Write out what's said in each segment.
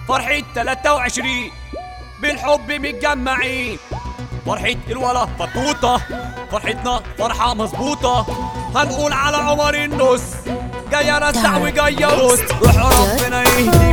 فرحة 23 بالحب متجمعين فرحة الولا بطوطة فرحتنا فرحة مظبوطة هنقول على عمر النص جاي ارزع وجاي ارص روح ربنا يهديك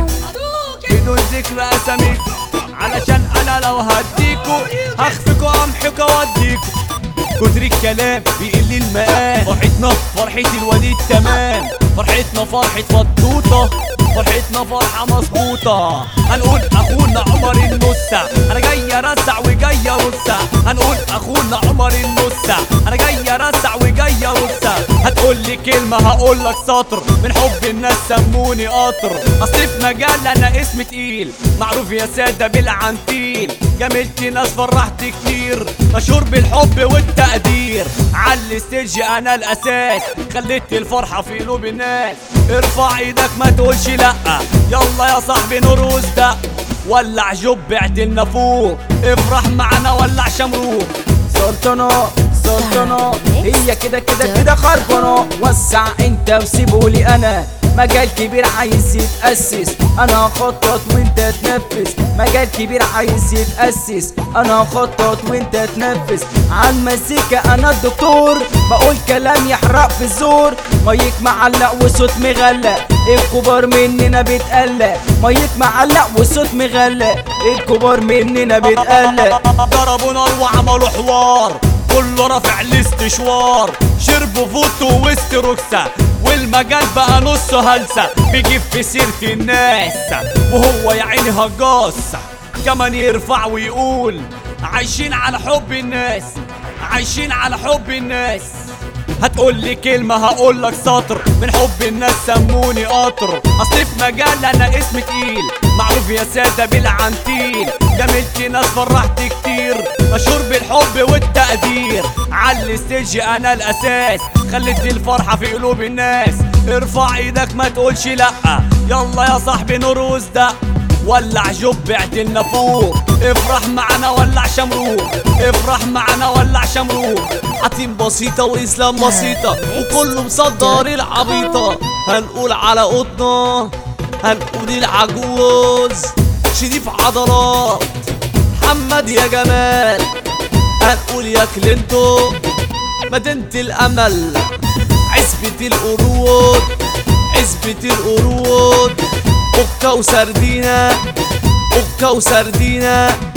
بدون ذكر اساميك علشان انا لو هديكوا هخفكوا امحك اوديكوا كتر الكلام بيقل المقام فرحتنا فرحة الوليد تمام فرحتنا فرحة فطوطة فرحتنا فرحة مظبوطة هنقول اخونا عمر النسة انا جاي ارزع وجاي ارصة هنقول اخونا عمر النسة انا جاي ارزع وجاي ارصة هتقول لي كلمة هقول لك سطر من حب الناس سموني قطر اصل في مجال انا اسم تقيل معروف يا سادة بالعنتيل جملت ناس فرحت كتير مشهور بالحب والتقدير على الستيج انا الاساس خليت الفرحة في قلوب الناس ارفع ايدك ما تقولش لا يلا يا صاحبي نرقص ده ولع جب اعدلنا فوق افرح معنا ولع شمروخ سلطنة سلطنة هي كده كده كده خربانة وسع انت وسيبولي انا مجال كبير عايز يتأسس انا هخطط وانت تنفذ مجال كبير عايز يتأسس انا هخطط وانت تنفذ عن مزيكا انا الدكتور بقول كلام يحرق في الزور مايك معلق وصوت مغلق الكبار مننا بتقلق مايك معلق وصوت مغلق الكبار مننا بتقلق ضربوا نار وعملوا حوار كله رافع الاستشوار شربوا فوتو وسط ركسة والمجال بقى نص هلسة بيجيب في سيرة الناس وهو يا عيني هجاص كمان يرفع ويقول عايشين على حب الناس عايشين على حب الناس هتقول لي كلمة هقول لك سطر من حب الناس سموني قطر اصل في مجال انا اسم تقيل معروف يا سادة بالعنتيل جملت ناس فرحت كتير مشهور بالحب والتقدير على الستيج انا الاساس خليت الفرحة في قلوب الناس ارفع ايدك ما تقولش لا يلا يا صاحبي نرقص ده ولع جب اعدلنا فوق افرح معنا ولع شمروخ افرح معنا ولع شمروخ عتيم بسيطة وإسلام بسيطة وكله مصدر العبيطة هنقول على قطنا هنقول العجوز شريف عضلات محمد يا جمال هنقول يا كلينتو مدينة الأمل عزبة القرود عزبة القرود أوكا وسردينة أوكا وسردينة